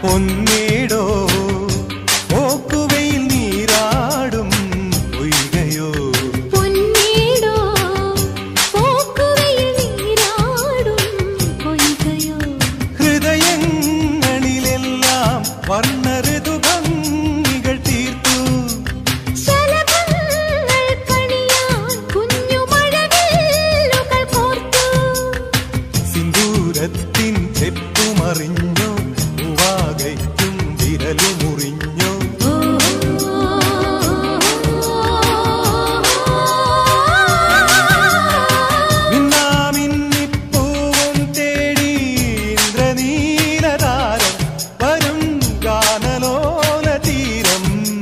പൊന്നേടോ പോക്കുവയിൽ നീരാടും പൊയ്കയോ പൊന്നേടോ പോക്കുവയിൽ നീരാടും പൊയ്കയോ ഹൃദയങ്ങളിലെല്ലാം വർണ്ണ ഋതുഭംഗികൾ തീർത്തു ശലഭങ്ങൾ കണിയാൻ കുഞ്ഞു മഴവില്ലുകൾ കോർത്തു സിന്ദൂരത്തിൻ ചെപ്പുമറിഞ്ഞോ ഉവാകയ്ക്കും വിരലു മുറിഞ്ഞോ മിന്നാമിന്നിപ്പൂവും തേടി ഇന്ദ്രനീലതാരം വരും ഗാനലോല തീരം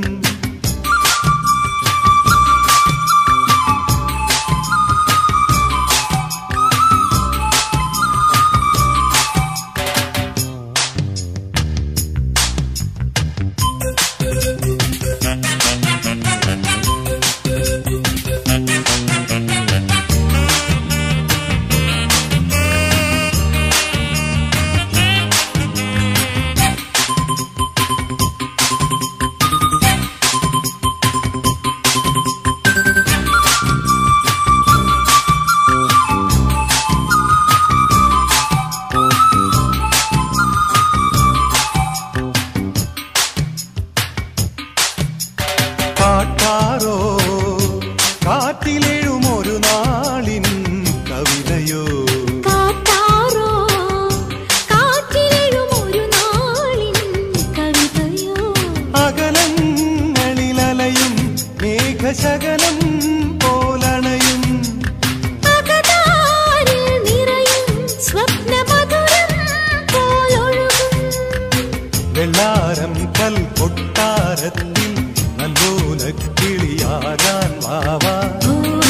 പാട്ടാറോ കാറ്റിലെഴുമൊരു നാളിൻ കവിതയോ കാട്ടാറോ കാറ്റിലെഴും ഒരു നാളിൻ കവിതയോ അകലങ്ങളിലലയും മേഘശകലം പോലണയും അകതാരിൽ നിറയും സ്വപ്നമധുരം പോലൊഴുകും വെള്ളാരം കൽ കൊട്ടാരത്തിൽ നല്ലോല കിളിയാകാൻ വാവാ ഓ